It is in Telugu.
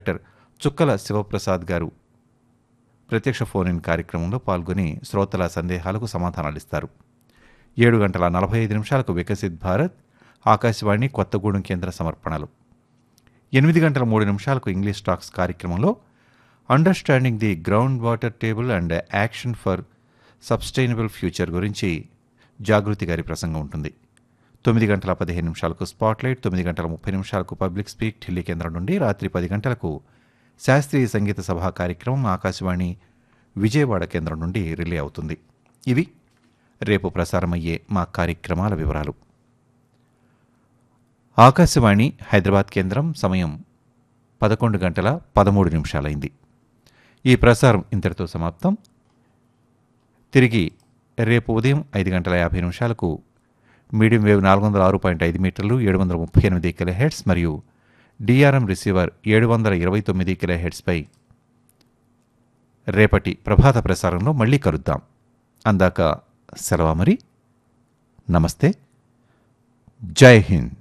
డాక్టర్ చుక్కల శివప్రసాద్ గారు ప్రత్యక్ష ఫోన్ ఇన్ కార్యక్రమంలో పాల్గొని శ్రోతల సందేహాలకు సమాధానాలిస్తారు ఏడు గంటల నలభై ఐదు నిమిషాలకు వికసిత్ భారత్ ఆకాశవాణి కొత్తగూడెం కేంద్ర సమర్పణలు ఎనిమిది గంటల మూడు నిమిషాలకు ఇంగ్లీష్ టాక్స్ కార్యక్రమంలో understanding the ground water table and action for sustainable future గురించి జాగృతి గారి ప్రసంగం ఉంటుంది తొమ్మిది గంటల పదిహేను నిమిషాలకు స్పాట్లైట్ తొమ్మిది గంటల ముప్పై నిమిషాలకు పబ్లిక్ స్పీక్ ఢిల్లీ కేంద్రం నుండి రాత్రి పది గంటలకు శాస్త్రీయ సంగీత సభా కార్యక్రమం ఆకాశవాణి విజయవాడ కేంద్రం నుండి రిలే అవుతుంది ఇవి రేపు ప్రసారమయ్యే మా కార్యక్రమాల వివరాలు ఆకాశవాణి హైదరాబాద్ కేంద్రం సమయం పదకొండు గంటల పదమూడు నిమిషాలైంది ఈ ప్రసారం ఇంతటితో సమాప్తం తిరిగి రేపు ఉదయం ఐదు గంటల యాభై నిమిషాలకు మీడియం వేవ్ నాలుగు వందల ఆరు పాయింట్ ఐదు మీటర్లు ఏడు వందల ముప్పై ఎనిమిది కిలో హెడ్స్ మరియు డిఆర్ఎం రిసీవర్ ఏడు వందల ఇరవై తొమ్మిది కిలో హెడ్స్పై రేపటి ప్రభాత ప్రసారంలో మళ్ళీ కలుద్దాం అందాక సెలవు మరి నమస్తే జై హింద్